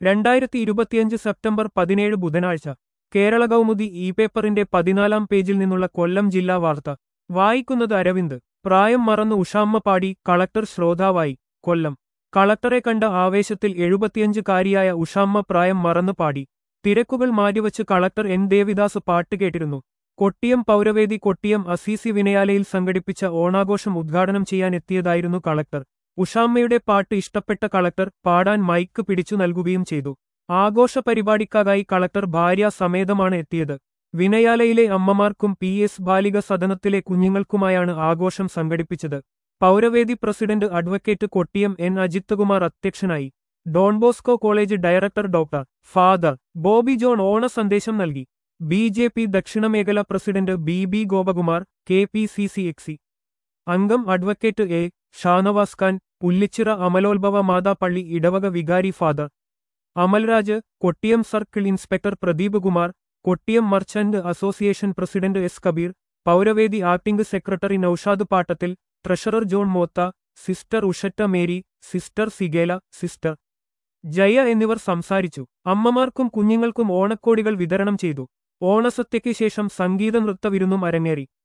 രണ്ടായിരത്തി ഇരുപത്തിയഞ്ച് സെപ്റ്റംബർ പതിനേഴ് ബുധനാഴ്ച കേരള കൗമുദി ഇ പേപ്പറിന്റെ പതിനാലാം പേജിൽ നിന്നുള്ള കൊല്ലം ജില്ലാ വാർത്ത വായിക്കുന്നത് അരവിന്ദ് പ്രായം മറന്ന് ഉഷാമ്മ പാടി കളക്ടർ ശ്രോതാവായി കൊല്ലം കളക്ടറെ കണ്ട ആവേശത്തിൽ എഴുപത്തിയഞ്ചുകാരിയായ ഉഷാമ്മ പ്രായം മറന്നു പാടി തിരക്കുകൾ മാറ്റിവച്ച് കളക്ടർ എൻ ദേവിദാസ് പാട്ട് കേട്ടിരുന്നു കൊട്ടിയം പൗരവേദി കൊട്ടിയം അസീസി വിനയാലയിൽ സംഘടിപ്പിച്ച ഓണാഘോഷം ഉദ്ഘാടനം ചെയ്യാനെത്തിയതായിരുന്നു കളക്ടർ ഉഷാമ്മയുടെ പാട്ട് ഇഷ്ടപ്പെട്ട കളക്ടർ പാടാൻ മൈക്ക് പിടിച്ചു നൽകുകയും ചെയ്തു ആഘോഷ പരിപാടിക്കായി കളക്ടർ ഭാര്യ സമേതമാണ് എത്തിയത് വിനയാലയിലെ അമ്മമാർക്കും പി എസ് ബാലിക സദനത്തിലെ കുഞ്ഞുങ്ങൾക്കുമായാണ് ആഘോഷം സംഘടിപ്പിച്ചത് പൗരവേദി president advocate Kottiyam N Ajithkumar അധ്യക്ഷനായി Don Bosco college director doctor father Bobby John ഓണ സന്ദേശം നൽകി ബി ജെ പി ദക്ഷിണമേഖല president B B Gopakumar K P C C exec അംഗം അഡ്വക്കേറ്റ് എ ഷാനവാസ് ഖാൻ പുല്ലിച്ചിറ അമലോത്ഭവ മാതാപ്പള്ളി ഇടവക വികാരി father Amalraj Kottiyam circle inspector Pradeep Kumar Kottiyam merchant association president S Kabeer പൗരവേദി acting secretary Noushad Pattathil treasurer John Motha sister ഉഷറ്റ മേരി സിസ്റ്റർ സിഗേല സിസ്റ്റർ ജയ എന്നിവർ സംസാരിച്ചു അമ്മമാർക്കും കുഞ്ഞുങ്ങൾക്കും ഓണക്കോടികൾ വിതരണം ചെയ്തു ഓണസത്യയ്ക്ക് ശേഷം സംഗീത നൃത്തവിരുന്നും അരങ്ങേറി